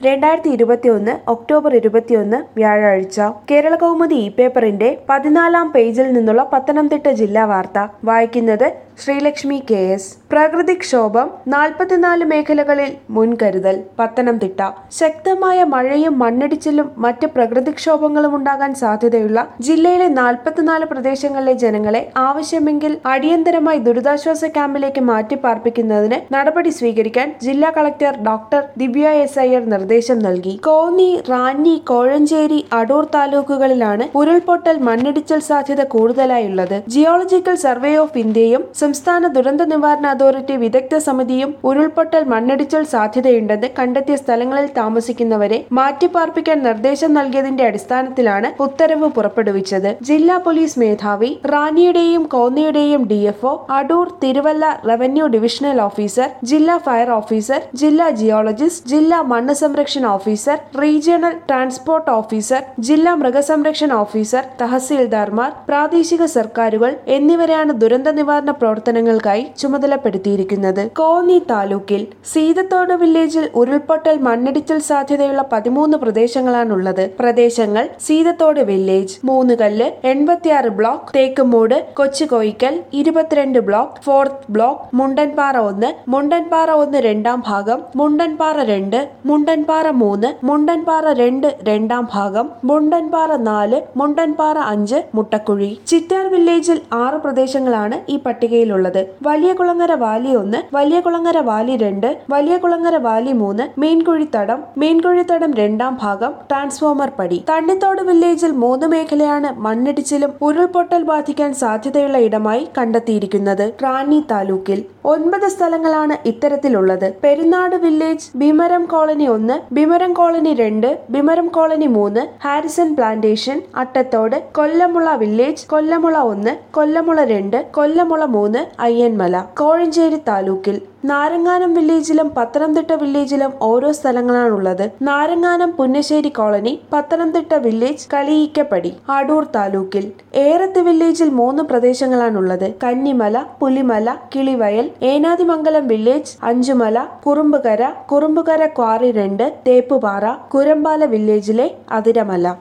രണ്ടായിരത്തി ഇരുപത്തിയൊന്ന് ഒക്ടോബർ ഇരുപത്തിയൊന്ന് വ്യാഴാഴ്ച കേരള കൗമുദി ഇ പേപ്പറിന്റെ പതിനാലാം പേജിൽ നിന്നുള്ള പത്തനംതിട്ട ജില്ലാ വാർത്ത വായിക്കുന്നത് ശ്രീലക്ഷ്മി കെ എസ് പ്രകൃതിക്ഷോഭം നാൽപ്പത്തിനാല് മേഖലകളിൽ മുൻകരുതൽ പത്തനംതിട്ട ശക്തമായ മഴയും മണ്ണിടിച്ചിലും മറ്റ് പ്രകൃതിക്ഷോഭങ്ങളും ഉണ്ടാകാൻ സാധ്യതയുള്ള ജില്ലയിലെ നാൽപ്പത്തിനാല് പ്രദേശങ്ങളിലെ ജനങ്ങളെ ആവശ്യമെങ്കിൽ അടിയന്തരമായി ദുരിതാശ്വാസ ക്യാമ്പിലേക്ക് മാറ്റിപ്പാർപ്പിക്കുന്നതിന് നടപടി സ്വീകരിക്കാൻ ജില്ലാ collector doctor Divya S Iyer നിർദ്ദേശം നൽകി കോന്നി റാന്നി കോഴഞ്ചേരി അടൂർ താലൂക്കുകളിലാണ് ഉരുൾപൊട്ടൽ മണ്ണിടിച്ചൽ സാധ്യത കൂടുതലായുള്ളത് ജിയോളജിക്കൽ സർവേ ഓഫ് ഇന്ത്യയും സംസ്ഥാന ദുരന്ത നിവാരണ അതോറിറ്റി വിദഗ്ധ സമിതിയും ഉരുൾപൊട്ടൽ മണ്ണിടിച്ചൽ സാധ്യതയുണ്ടെന്ന് കണ്ടെത്തിയ സ്ഥലങ്ങളിൽ താമസിക്കുന്നവരെ മാറ്റിപ്പാർപ്പിക്കാൻ നിർദ്ദേശം നൽകിയതിന്റെ അടിസ്ഥാനത്തിലാണ് ഉത്തരവ് പുറപ്പെടുവിച്ചത് ജില്ലാ പോലീസ് മേധാവി റാന്നിയുടെയും കോന്നിയുടെയും DFO Adoor Thiruvalla revenue divisional officer ജില്ലാ ഫയർ ഓഫീസർ ജില്ലാ ജിയോളജിസ്റ്റ് ജില്ലാ മണ്ണ് സംരക്ഷണ ഓഫീസർ റീജിയണൽ ട്രാൻസ്പോർട്ട് ഓഫീസർ ജില്ലാ മൃഗസംരക്ഷണ ഓഫീസർ തഹസീൽദാർമാർ പ്രാദേശിക സർക്കാരുകൾ എന്നിവരെയാണ് ദുരന്ത നിവാരണ പ്രവർത്തനങ്ങൾക്കായി ചുമതലപ്പെടുത്തിയിരിക്കുന്നത് കോന്നി താലൂക്കിൽ സീതത്തോട് വില്ലേജിൽ ഉരുൾപൊട്ടൽ മണ്ണിടിച്ചിൽ സാധ്യതയുള്ള പതിമൂന്ന് പ്രദേശങ്ങളാണുള്ളത് പ്രദേശങ്ങൾ സീതത്തോട് വില്ലേജ് മൂന്നുകല്ല് എൺപത്തിയാറ് ബ്ലോക്ക് തേക്കുമൂട് കൊച്ചുകോയിക്കൽ ഇരുപത്തിരണ്ട് ബ്ലോക്ക് ഫോർത്ത് ബ്ലോക്ക് മുണ്ടൻപാറ ഒന്ന് മുണ്ടൻപാറ ഒന്ന് രണ്ടാം ഭാഗം മുണ്ടൻപാറ രണ്ട് മുണ്ടൻപാറ മൂന്ന് മുണ്ടൻപാറ രണ്ട് രണ്ടാം ഭാഗം മുണ്ടൻപാറ നാല് മുണ്ടൻപാറ അഞ്ച് മുട്ടക്കുഴി ചിറ്റാർ വില്ലേജിൽ ആറ് പ്രദേശങ്ങളാണ് ഈ പട്ടികയിലുള്ളത് വലിയ കുളങ്ങര വാലി ഒന്ന് വലിയ കുളങ്ങര വാലി രണ്ട് വലിയ കുളങ്ങര വാലി മൂന്ന് മീൻകുഴിത്തടം മീൻകുഴിത്തടം രണ്ടാം ഭാഗം ട്രാൻസ്ഫോമർ പടി തണ്ണിത്തോട് വില്ലേജിൽ മൂന്ന് മേഖലയാണ് മണ്ണിടിച്ചിലും ഉരുൾപൊട്ടൽ ബാധിക്കാൻ സാധ്യതയുള്ള ഇടമായി കണ്ടെത്തിയിരിക്കുന്നത് റാന്നി താലൂക്കിൽ ഒൻപത് സ്ഥലങ്ങളാണ് ഇത്തരത്തിലുള്ളത് പെരുന്നാട് വില്ലേജ് ഭീമരം കോളനി ഒന്ന് ഭീമരം കോളനി രണ്ട് ഭീമരം കോളനി മൂന്ന് Harrison plantation Attathodu Kollamula village Kollamula ഒന്ന് കൊല്ലമുള രണ്ട് കൊല്ലമുള മൂന്ന് അയ്യൻമല കോഴഞ്ചേരി താലൂക്കിൽ നാരങ്ങാനം വില്ലേജിലും പത്തനംതിട്ട വില്ലേജിലും ഓരോ സ്ഥലങ്ങളാണുള്ളത് നാരങ്ങാനം പുന്നശ്ശേരി കോളനി പത്തനംതിട്ട വില്ലേജ് കളിയിക്കപ്പടി അടൂർ താലൂക്കിൽ ഏറത്ത് വില്ലേജിൽ മൂന്ന് പ്രദേശങ്ങളാണുള്ളത് കന്നിമല പുലിമല കിളിവയൽ ഏനാതിമംഗലം വില്ലേജ് അഞ്ചുമല കുറുമ്പുകര കുറുമ്പുകര ക്വാറി രണ്ട് തേപ്പുപാറ കുരമ്പാല വില്ലേജിലെ അതിരമല